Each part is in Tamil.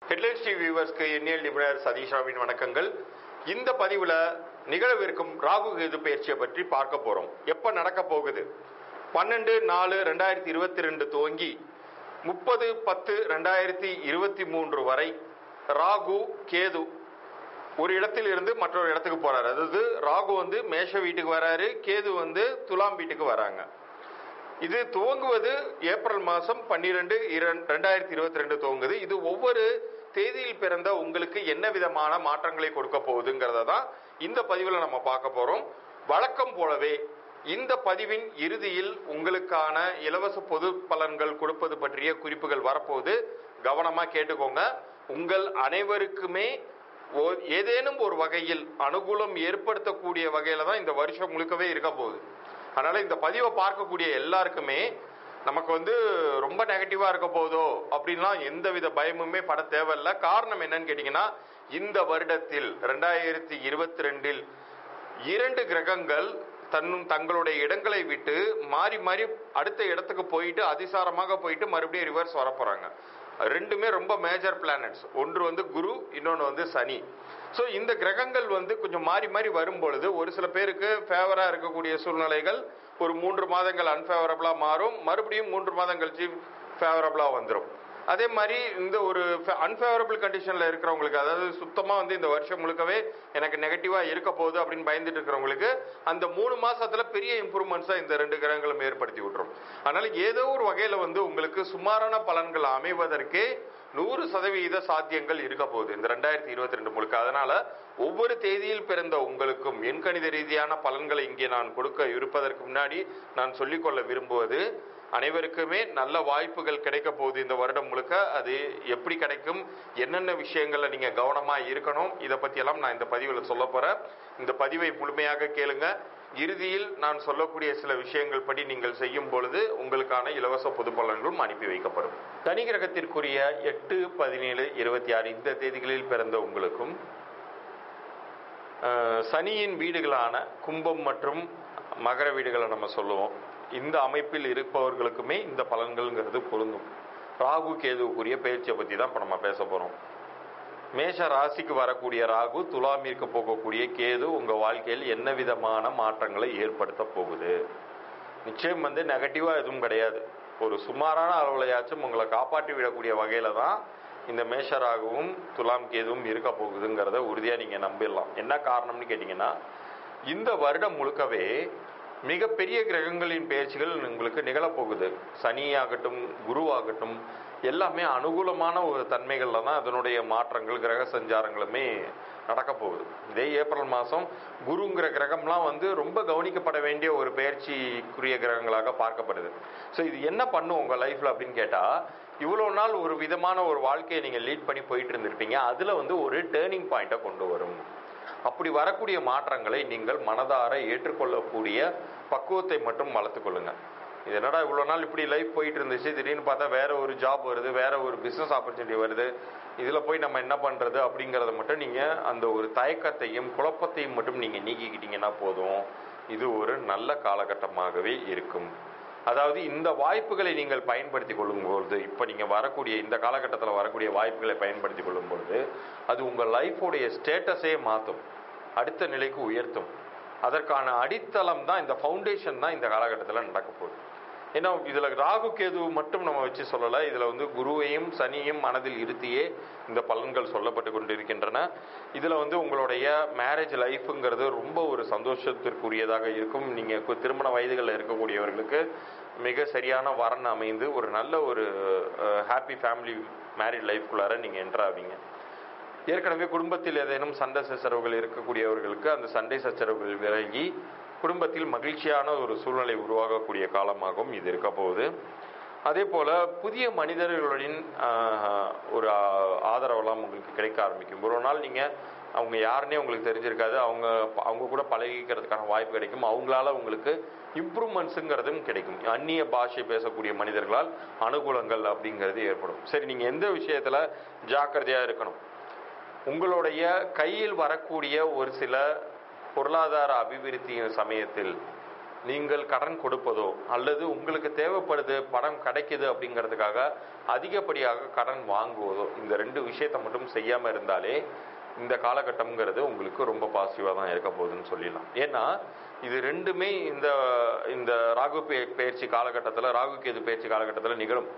ஹெட்லைன்ஸ் டிவி வியூவர்ஸ்க்கு எண்ணியல் நிபுணர் சதீஷாவின் வணக்கங்கள் இந்த பதிவுல நிகழவிருக்கும் ராகு கேது பயிற்சியை பற்றி பார்க்க போறோம் எப்ப நடக்க போகுது பன்னெண்டு நாலு ரெண்டாயிரத்தி இருபத்தி ரெண்டு துவங்கி முப்பது பத்து ரெண்டாயிரத்தி இருபத்தி மூன்று வரை ராகு கேது ஒரு இடத்தில் இருந்து மற்றொரு இடத்துக்கு போறாரு அதாவது ராகு வந்து மேஷ வீட்டுக்கு வராரு கேது வந்து துலாம் வீட்டுக்கு வராங்க இது துவங்குவது ஏப்ரல் மாதம் பன்னிரெண்டு ரெண்டாயிரத்தி இருபத்தி ரெண்டு துவங்குது இது ஒவ்வொரு தேதியில் பிறந்த உங்களுக்கு என்ன விதமான மாற்றங்களை கொடுக்க போகுதுங்கிறத தான் இந்த பதிவில் நம்ம பார்க்க போறோம் வழக்கம் போலவே இந்த பதிவின் இறுதியில் உங்களுக்கான இலவச பொது பலன்கள் கொடுப்பது பற்றிய குறிப்புகள் வரப்போகுது கவனமா கேட்டுக்கோங்க உங்கள் அனைவருக்குமே ஓ- ஏதேனும் ஒரு வகையில் அனுகூலம் ஏற்படுத்தக்கூடிய வகையில தான் இந்த வருஷம் முழுக்கவே இருக்க போகுது அதனால இந்த பதிவை பார்க்கக்கூடிய எல்லாருக்குமே நமக்கு வந்து ரொம்ப நெகட்டிவா இருக்க போதோ அப்படின்லாம் எந்தவித பயமுமே பட தேவையில்ல காரணம் என்னன்னு கேட்டீங்கன்னா இந்த வருடத்தில் ரெண்டாயிரத்தி இருபத்தி ரெண்டில் இரண்டு கிரகங்கள் தன்னும் தங்களுடைய இடங்களை விட்டு மாறி மாறி அடுத்த இடத்துக்கு போயிட்டு அதிசாரமாக போயிட்டு மறுபடியும் ரிவர்ஸ் வர போறாங்க ரெண்டுமே ரொம்ப மேஜர் பிளானட்ஸ் ஒன்று வந்து குரு இன்னொன்று வந்து சனி ஸோ இந்த கிரகங்கள் வந்து கொஞ்சம் மாறி மாறி வரும் பொழுது ஒரு சில பேருக்கு ஃபேவராக இருக்கக்கூடிய சூழ்நிலைகள் ஒரு மூன்று மாதங்கள் அன்ஃபேவரபிளாக மாறும் மறுபடியும் மூன்று மாதம் கழிச்சு ஃபேவரபிளாக வந்துடும் அதே மாதிரி இந்த ஒரு அன்ஃபேவரபிள் கண்டிஷனில் இருக்கிறவங்களுக்கு அதாவது சுத்தமாக வந்து இந்த வருஷம் முழுக்கவே எனக்கு நெகட்டிவாக இருக்க போகுது அப்படின்னு பயந்துட்டு இருக்கிறவங்களுக்கு அந்த மூணு மாசத்துல பெரிய இம்ப்ரூவ்மெண்ட்ஸை இந்த ரெண்டு கிரகங்களும் ஏற்படுத்தி விட்டுரும் அதனால ஏதோ ஒரு வகையில் வந்து உங்களுக்கு சுமாரான பலன்கள் அமைவதற்கே நூறு சதவீத சாத்தியங்கள் இருக்க போகுது இந்த ரெண்டாயிரத்தி இருபத்தி ரெண்டு முழுக்க அதனால ஒவ்வொரு தேதியில் பிறந்த உங்களுக்கும் எண்கணித ரீதியான பலன்களை இங்கே நான் கொடுக்க இருப்பதற்கு முன்னாடி நான் சொல்லிக்கொள்ள விரும்புவது அனைவருக்குமே நல்ல வாய்ப்புகள் கிடைக்க போகுது இந்த வருடம் முழுக்க அது எப்படி கிடைக்கும் என்னென்ன விஷயங்கள்ல நீங்க கவனமா இருக்கணும் இதை பத்தியெல்லாம் நான் இந்த பதிவில் சொல்ல போறேன் இந்த பதிவை முழுமையாக கேளுங்க இறுதியில் நான் சொல்லக்கூடிய சில விஷயங்கள் படி நீங்கள் செய்யும் பொழுது உங்களுக்கான இலவச பொது பலன்களும் அனுப்பி வைக்கப்படும் தனி கிரகத்திற்குரிய எட்டு பதினேழு இருபத்தி ஆறு இந்த தேதிகளில் பிறந்த உங்களுக்கும் அஹ், சனியின் வீடுகளான கும்பம் மற்றும் மகர வீடுகளை நம்ம சொல்லுவோம் இந்த அமைப்பில் இருப்பவர்களுக்குமே இந்த பலன்கள்ங்கிறது பொருந்தும் ராகு கேதுவுக்குரிய பயிற்சியை பற்றி தான் இப்போ நம்ம பேச போகிறோம் மேஷ ராசிக்கு வரக்கூடிய ராகு துலாமிற்கு போகக்கூடிய கேது உங்க வாழ்க்கையில் என்ன விதமான மாற்றங்களை ஏற்படுத்த போகுது நிச்சயம் வந்து நெகட்டிவா எதுவும் கிடையாது ஒரு சுமாரான அளவுலையாச்சும் உங்களை காப்பாற்றி விடக்கூடிய வகையில தான் இந்த மேஷ ராகுவும் துலாம் கேதுவும் இருக்க போகுதுங்கிறத உறுதியா நீங்க நம்பிடலாம் என்ன காரணம்னு கேட்டீங்கன்னா இந்த வருடம் முழுக்கவே மிகப்பெரிய கிரகங்களின் பெயர்ச்சிகள் உங்களுக்கு நிகழப்போகுது சனியாகட்டும் குருவாகட்டும் எல்லாமே அனுகூலமான ஒரு தன்மைகள்ல தான் அதனுடைய மாற்றங்கள் கிரக சஞ்சாரங்களுமே நடக்க போகுது இதே ஏப்ரல் மாதம் குருங்கிற கிரகம்லாம் வந்து ரொம்ப கவனிக்கப்பட வேண்டிய ஒரு பெயர்ச்சிக்குரிய கிரகங்களாக பார்க்கப்படுது ஸோ இது என்ன பண்ணும் உங்கள் லைஃப்பில் அப்படின்னு கேட்டால் இவ்வளோ நாள் ஒரு விதமான ஒரு வாழ்க்கையை நீங்கள் லீட் பண்ணி போயிட்டு இருந்திருப்பீங்க அதில் வந்து ஒரு டேர்னிங் பாயிண்ட்டை கொண்டு வரும் அப்படி வரக்கூடிய மாற்றங்களை நீங்கள் மனதார ஏற்றுக்கொள்ளக்கூடிய பக்குவத்தை மட்டும் வளர்த்துக் கொள்ளுங்க இது என்னடா இவ்வளோ நாள் இப்படி லைஃப் போயிட்டு இருந்துச்சு திடீர்னு பார்த்தா வேற ஒரு ஜாப் வருது வேற ஒரு பிஸ்னஸ் ஆப்பர்ச்சுனிட்டி வருது இதில் போய் நம்ம என்ன பண்ணுறது அப்படிங்கிறத மட்டும் நீங்கள் அந்த ஒரு தயக்கத்தையும் குழப்பத்தையும் மட்டும் நீங்கள் நீக்கிக்கிட்டீங்கன்னா போதும் இது ஒரு நல்ல காலகட்டமாகவே இருக்கும் அதாவது இந்த வாய்ப்புகளை நீங்கள் பயன்படுத்தி கொள்ளும்பொழுது இப்போ நீங்கள் வரக்கூடிய இந்த காலகட்டத்தில் வரக்கூடிய வாய்ப்புகளை பயன்படுத்தி கொள்ளும்பொழுது அது உங்கள் லைஃபோடைய ஸ்டேட்டஸே மாற்றும் அடுத்த நிலைக்கு உயர்த்தும் அதற்கான அடித்தளம் தான் இந்த ஃபவுண்டேஷன் தான் இந்த காலகட்டத்தில் நடக்க போகுது ஏன்னா இதில் ராகு கேது மட்டும் நம்ம வச்சு சொல்லலை இதில் வந்து குருவையும் சனியும் மனதில் இருத்தியே இந்த பலன்கள் சொல்லப்பட்டு கொண்டிருக்கின்றன இதில் வந்து உங்களுடைய மேரேஜ் லைஃப்ங்கிறது ரொம்ப ஒரு சந்தோஷத்திற்குரியதாக இருக்கும் நீங்கள் திருமண வயதுகளில் இருக்கக்கூடியவர்களுக்கு மிக சரியான வரன் அமைந்து ஒரு நல்ல ஒரு ஹாப்பி ஃபேமிலி மேரிட் லைஃப்குள்ளார நீங்கள் என்ட்ராவீங்க ஏற்கனவே குடும்பத்தில் ஏதேனும் சண்டை சச்சரவுகள் இருக்கக்கூடியவர்களுக்கு அந்த சண்டை சச்சரவுகள் விலகி குடும்பத்தில் மகிழ்ச்சியான ஒரு சூழ்நிலை உருவாகக்கூடிய காலமாகவும் இது இருக்க போகுது அதே போல புதிய மனிதர்களுடன் ஆஹ், ஒரு ஆ- ஆதரவெல்லாம் உங்களுக்கு கிடைக்க ஆரம்பிக்கும் ஒரு நாள் நீங்க அவங்க யாருன்னே உங்களுக்கு தெரிஞ்சிருக்காது அவங்க அவங்க கூட பழகிக்கிறதுக்கான வாய்ப்பு கிடைக்கும் அவங்களால உங்களுக்கு இம்ப்ரூவ்மெண்ட்ஸுங்கிறதும் கிடைக்கும் அந்நிய பாஷை பேசக்கூடிய மனிதர்களால் அனுகூலங்கள் அப்படிங்கிறது ஏற்படும் சரி நீங்க எந்த விஷயத்துல ஜாக்கிரதையா இருக்கணும் உங்களுடைய கையில் வரக்கூடிய ஒரு சில பொருளாதார அபிவிருத்தியின் சமயத்தில் நீங்கள் கடன் கொடுப்பதோ அல்லது உங்களுக்கு தேவைப்படுது பணம் கிடைக்குது அப்படிங்கிறதுக்காக அதிகப்படியாக கடன் வாங்குவதோ இந்த ரெண்டு விஷயத்தை மட்டும் செய்யாம இருந்தாலே இந்த காலகட்டம்ங்கிறது உங்களுக்கு ரொம்ப பாசிட்டிவாக தான் இருக்க போகுதுன்னு சொல்லிடலாம் ஏன்னா இது ரெண்டுமே இந்த இந்த ராகு பெ- பெயர்ச்சி காலகட்டத்தில் ராகு கேது பெயர்ச்சி காலகட்டத்தில் நிகழும்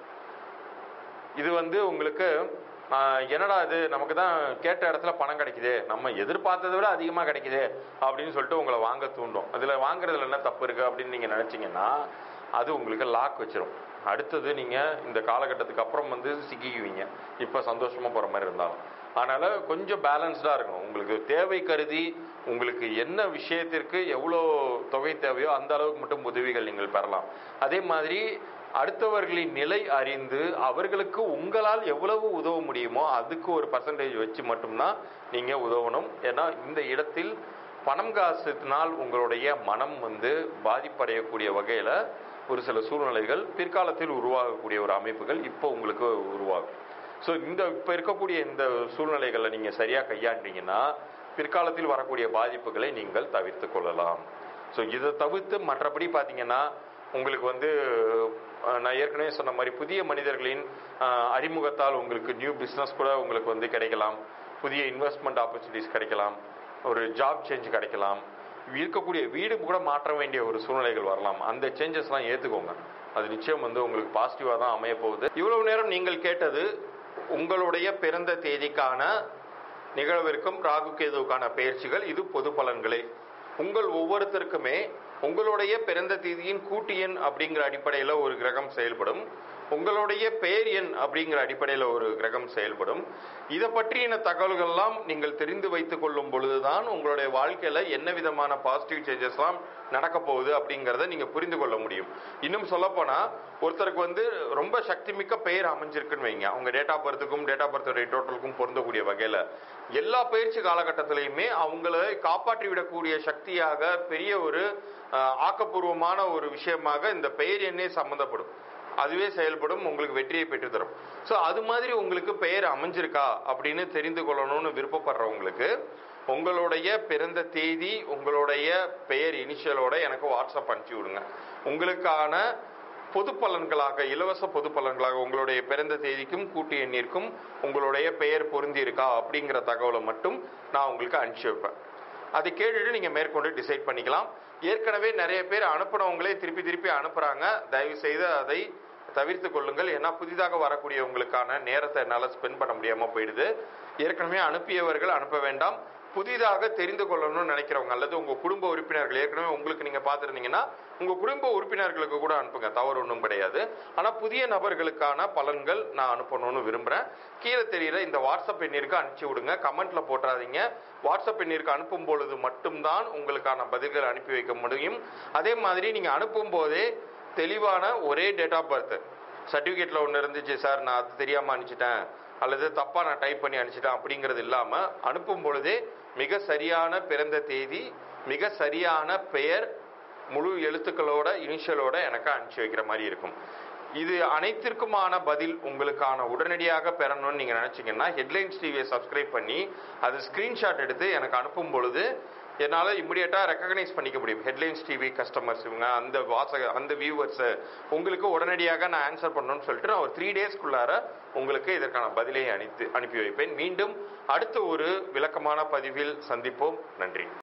இது வந்து உங்களுக்கு ஆஹ், என்னடா இது நமக்கு தான் கேட்ட இடத்துல பணம் கிடைக்குது நம்ம எதிர்பார்த்ததை விட அதிகமாக கிடைக்குது அப்படின்னு சொல்லிட்டு உங்களை வாங்க தூண்டும் அதில் வாங்குறதுல என்ன தப்பு இருக்கு அப்படின்னு நீங்கள் நினச்சிங்கன்னா அது உங்களுக்கு லாக் வச்சிரும் அடுத்தது நீங்கள் இந்த காலகட்டத்துக்கு அப்புறம் வந்து சிக்கிக்குவீங்க இப்போ சந்தோஷமாக போகிற மாதிரி இருந்தாலும் அதனால கொஞ்சம் பேலன்ஸ்டாக இருக்கணும் உங்களுக்கு தேவை கருதி உங்களுக்கு என்ன விஷயத்திற்கு எவ்வளோ தொகை தேவையோ அந்த அளவுக்கு மட்டும் உதவிகள் நீங்கள் பெறலாம் அதே மாதிரி அடுத்தவர்களின் நிலை அறிந்து அவர்களுக்கு உங்களால் எவ்வளவு உதவ முடியுமோ அதுக்கு ஒரு பர்சன்டேஜ் வச்சு மட்டும்தான் நீங்க உதவணும் ஏன்னா இந்த இடத்தில் பணம் காசுனால் உங்களுடைய மனம் வந்து பாதிப்படையக்கூடிய வகையில ஒரு சில சூழ்நிலைகள் பிற்காலத்தில் உருவாகக்கூடிய ஒரு அமைப்புகள் இப்போ உங்களுக்கு உருவாகும் ஸோ இந்த இப்போ இருக்கக்கூடிய இந்த சூழ்நிலைகளை நீங்க சரியா கையாண்டீங்கன்னா பிற்காலத்தில் வரக்கூடிய பாதிப்புகளை நீங்கள் தவிர்த்து கொள்ளலாம் ஸோ இதை தவிர்த்து மற்றபடி பார்த்தீங்கன்னா உங்களுக்கு வந்து அஹ், நான் ஏற்கனவே சொன்ன மாதிரி புதிய மனிதர்களின் அஹ், அறிமுகத்தால் உங்களுக்கு நியூ பிஸ்னஸ் கூட உங்களுக்கு வந்து கிடைக்கலாம் புதிய இன்வெஸ்ட்மெண்ட் ஆப்பர்ச்சுனிட்டிஸ் கிடைக்கலாம் ஒரு ஜாப் சேஞ்ச் கிடைக்கலாம் இருக்கக்கூடிய வீடு கூட மாற்ற வேண்டிய ஒரு சூழ்நிலைகள் வரலாம் அந்த சேஞ்சஸ்லாம் ஏற்றுக்கோங்க அது நிச்சயம் வந்து உங்களுக்கு பாசிட்டிவாக தான் அமைய போகுது இவ்வளவு நேரம் நீங்கள் கேட்டது உங்களுடைய பிறந்த தேதிக்கான நிகழவிருக்கும் ராகு கேதுவுக்கான பயிற்சிகள் இது பொது பலன்களே உங்கள் ஒவ்வொருத்தருக்குமே உங்களுடைய பிறந்த தேதியின் கூட்டு எண் அப்படிங்கிற அடிப்படையில் ஒரு கிரகம் செயல்படும் உங்களுடைய பெயர் எண் அப்படிங்கிற அடிப்படையில் ஒரு கிரகம் செயல்படும் இதை பற்றின தகவல்கள்லாம் நீங்கள் தெரிந்து வைத்துக் கொள்ளும் பொழுதுதான் உங்களுடைய வாழ்க்கையில என்ன விதமான பாசிட்டிவ் சேஞ்சஸ்லாம் நடக்க போகுது அப்படிங்கிறத நீங்க புரிந்து கொள்ள முடியும் இன்னும் சொல்லப்போனா ஒருத்தருக்கு வந்து ரொம்ப சக்தி மிக்க பெயர் அமைஞ்சிருக்குன்னு வைங்க அவங்க டேட் ஆஃப் பர்த்துக்கும் டேட் ஆஃப் பர்த்துடைய டோட்டலுக்கும் பொருந்தக்கூடிய வகையில எல்லா பயிற்சி காலகட்டத்திலையுமே அவங்களை காப்பாற்றி விடக்கூடிய சக்தியாக பெரிய ஒரு அஹ், ஆக்கப்பூர்வமான ஒரு விஷயமாக இந்த பெயர் எண்ணே சம்பந்தப்படும் அதுவே செயல்படும் உங்களுக்கு வெற்றியை பெற்று தரும் ஸோ அது மாதிரி உங்களுக்கு பெயர் அமைஞ்சிருக்கா அப்படின்னு தெரிந்து கொள்ளணும்னு விருப்பப்படுறவங்களுக்கு உங்களுடைய பிறந்த தேதி உங்களுடைய பெயர் இனிஷியலோட எனக்கு வாட்ஸ்அப் அனுப்பிச்சி விடுங்க உங்களுக்கான பொது பலன்களாக இலவச பொது பலன்களாக உங்களுடைய பிறந்த தேதிக்கும் கூட்டு எண்ணிற்கும் உங்களுடைய பெயர் பொருந்தி இருக்கா அப்படிங்கிற தகவலை மட்டும் நான் உங்களுக்கு அனுப்பிச்சி வைப்பேன் அதை கேட்டுட்டு நீங்க மேற்கொண்டு டிசைட் பண்ணிக்கலாம் ஏற்கனவே நிறைய பேர் அனுப்புனவங்களே திருப்பி திருப்பி அனுப்புறாங்க தயவு செய்து அதை தவிர்த்து கொள்ளுங்கள் ஏன்னா புதிதாக வரக்கூடியவங்களுக்கான நேரத்தை என்னால் ஸ்பெண்ட் பண்ண முடியாம போயிடுது ஏற்கனவே அனுப்பியவர்கள் அனுப்ப வேண்டாம் புதிதாக தெரிந்து கொள்ளணும்னு நினைக்கிறவங்க அல்லது உங்க குடும்ப உறுப்பினர்கள் ஏற்கனவே உங்களுக்கு நீங்க பார்த்துருந்தீங்கன்னா உங்க குடும்ப உறுப்பினர்களுக்கு கூட அனுப்புங்க தவறு ஒன்றும் கிடையாது ஆனா புதிய நபர்களுக்கான பலன்கள் நான் அனுப்பணும்னு விரும்புறேன் கீழே தெரியுற இந்த வாட்ஸ்அப் எண்ணிற்கு அனுப்பிச்சு விடுங்க கமெண்ட்ல போட்டுறாதீங்க வாட்ஸ்அப் எண்ணிற்கு அனுப்பும் பொழுது மட்டும்தான் உங்களுக்கான பதில்கள் அனுப்பி வைக்க முடியும் அதே மாதிரி நீங்க அனுப்பும் போதே தெளிவான ஒரே டேட் ஆஃப் பர்த் சர்டிஃபிகேட்ல ஒன்று இருந்துச்சு சார் நான் அது தெரியாம அனுப்பிச்சிட்டேன் அல்லது தப்பா நான் டைப் பண்ணி அனுப்பிச்சிட்டேன் அப்படிங்கிறது இல்லாம அனுப்பும் பொழுதே மிக சரியான பிறந்த தேதி மிக சரியான பெயர் முழு எழுத்துக்களோட இனிஷியலோட எனக்கு அனுப்பிச்சு வைக்கிற மாதிரி இருக்கும் இது அனைத்திற்குமான பதில் உங்களுக்கான உடனடியாக பெறணும்னு நீங்க நினைச்சீங்கன்னா ஹெட்லைன்ஸ் டிவியை சப்ஸ்கிரைப் பண்ணி அது ஸ்கிரீன்ஷாட் எடுத்து எனக்கு அனுப்பும் பொழுது என்னால் இமிடியேட்டா ரெக்கக்னைஸ் பண்ணிக்க முடியும் ஹெட்லைன்ஸ் டிவி கஸ்டமர்ஸ் இவங்க அந்த வாசக அந்த வியூவர்ஸ் உங்களுக்கு உடனடியாக நான் ஆன்சர் பண்ணணும்னு சொல்லிட்டு நான் ஒரு த்ரீ டேஸ்க்குள்ளார உங்களுக்கு இதற்கான பதிலை அனுப்பி அனுப்பி வைப்பேன் மீண்டும் அடுத்த ஒரு விளக்கமான பதிவில் சந்திப்போம் நன்றி